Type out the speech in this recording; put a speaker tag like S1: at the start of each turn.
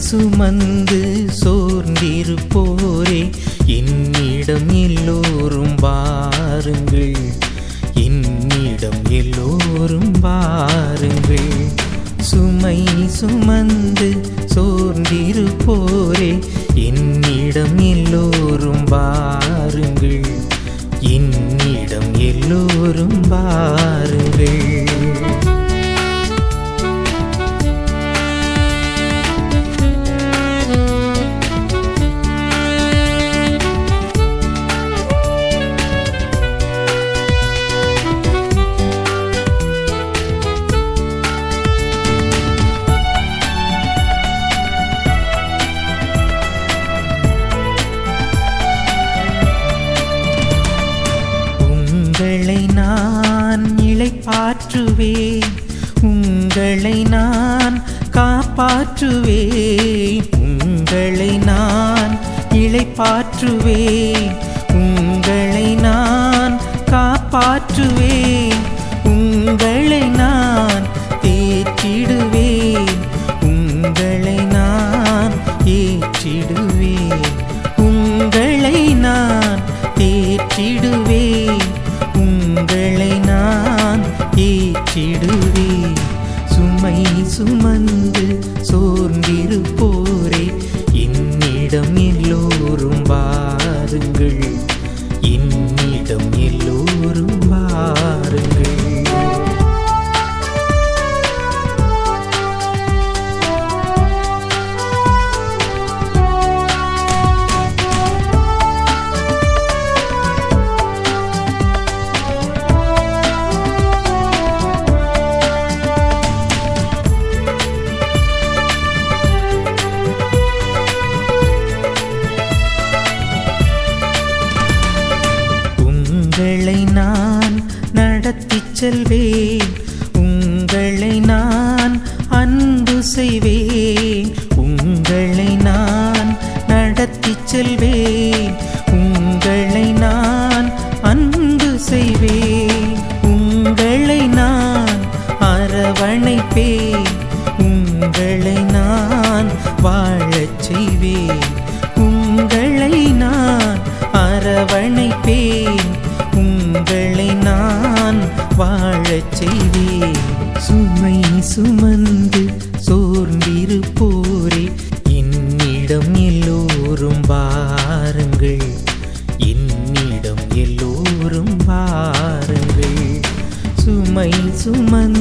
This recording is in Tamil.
S1: சுமந்து சோர்ந்திருப்போரே என்னிடம் எல்லோரும் வாருங்கள் என்னிடம் எல்லோரும் வாருங்கள் சுமை சுமந்து சோர்ந்திருப்போரே என்னிடம் எல்லோரும் வாருங்கள் என்னிடம் எல்லோரும் வாருங்கள் உங்களை நான் இளைப்பாற்றுவேன் உங்களை நான் காப்பாற்றுவேன் உங்களை நான் இளைப்பாற்றுவேன் உங்களை நான் காப்பாற்றுவேன் உங்களை நான் தேற்றிடுவேன் உங்களை நான் ஏற்றிடுவேன் உங்களை நான் தேற்றிடுவேன் உங்களை நான் ஏற்றிடுவேன் சுமை சுமந்து சோர்ந்திருப்போரே என்னிடம் எல்லோரும் வாருங்கள் என்னிடம் எல்லோரும் வாருங்கள் உங்களை நான் நடத்திச் செல்வேன் உங்களை நான் அன்பு செய்வேன் உங்களை நான் நடத்திச் செல்வேன் உங்களை நான் அன்பு செய்வேன் உங்களை நான் அரவணைப்பேன் உங்களை நான் வாழச் செய்வேன் உங்களை நான் அரவணைப்பேன் உங்களை நான் வாழச் செய்வேன் சுமை சுமந்து சோர்ந்திருப்போரே என்னிடம் எல்லோரும் வாருங்கள் என்னிடம் எல்லோரும் வாருங்கள் சுமை சுமந்து